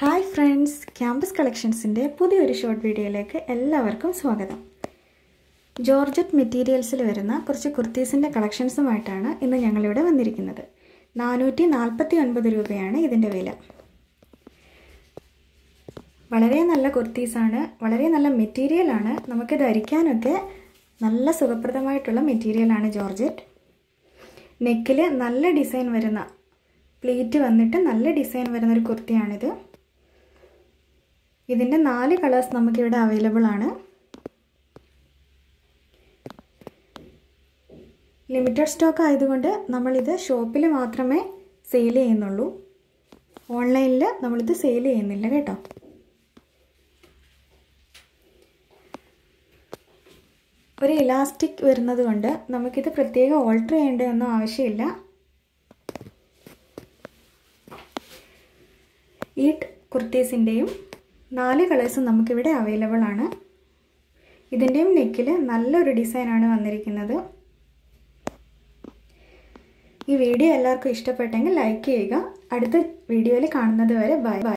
hi friends campus കളക്ഷൻസിൻ്റെ പുതിയൊരു short വീഡിയോയിലേക്ക് എല്ലാവർക്കും സ്വാഗതം ജോർജറ്റ് മെറ്റീരിയൽസിൽ വരുന്ന കുറച്ച് കുർത്തീസിൻ്റെ കളക്ഷൻസുമായിട്ടാണ് ഇന്ന് ഞങ്ങളിവിടെ വന്നിരിക്കുന്നത് നാനൂറ്റി നാൽപ്പത്തി ഒൻപത് രൂപയാണ് ഇതിൻ്റെ വില വളരെ നല്ല കുർത്തീസാണ് വളരെ നല്ല മെറ്റീരിയലാണ് നമുക്ക് ധരിക്കാനൊക്കെ നല്ല സുഖപ്രദമായിട്ടുള്ള മെറ്റീരിയലാണ് ജോർജറ്റ് നെക്കിൽ നല്ല ഡിസൈൻ വരുന്ന പ്ലീറ്റ് വന്നിട്ട് നല്ല ഡിസൈൻ വരുന്ന ഒരു കുർത്തിയാണിത് ഇതിൻ്റെ നാല് കളേഴ്സ് നമുക്കിവിടെ അവൈലബിൾ ആണ് ലിമിറ്റഡ് സ്റ്റോക്ക് ആയതുകൊണ്ട് നമ്മളിത് ഷോപ്പിൽ മാത്രമേ സെയിൽ ചെയ്യുന്നുള്ളൂ ഓൺലൈനിൽ നമ്മളിത് സെയിൽ ചെയ്യുന്നില്ല കേട്ടോ ഒരു ഇലാസ്റ്റിക് വരുന്നത് കൊണ്ട് നമുക്കിത് പ്രത്യേകം ഓൾട്ടർ ചെയ്യേണ്ടതൊന്നും ആവശ്യമില്ല ഈ കുർത്തീസിൻ്റെയും നാല് കളേഴ്സും നമുക്കിവിടെ അവൈലബിൾ ആണ് ഇതിൻ്റെയും നെക്കിൽ നല്ലൊരു ഡിസൈനാണ് വന്നിരിക്കുന്നത് ഈ വീഡിയോ എല്ലാവർക്കും ഇഷ്ടപ്പെട്ടെങ്കിൽ ലൈക്ക് ചെയ്യുക അടുത്ത വീഡിയോയിൽ കാണുന്നത് വരെ ബൈ ബൈ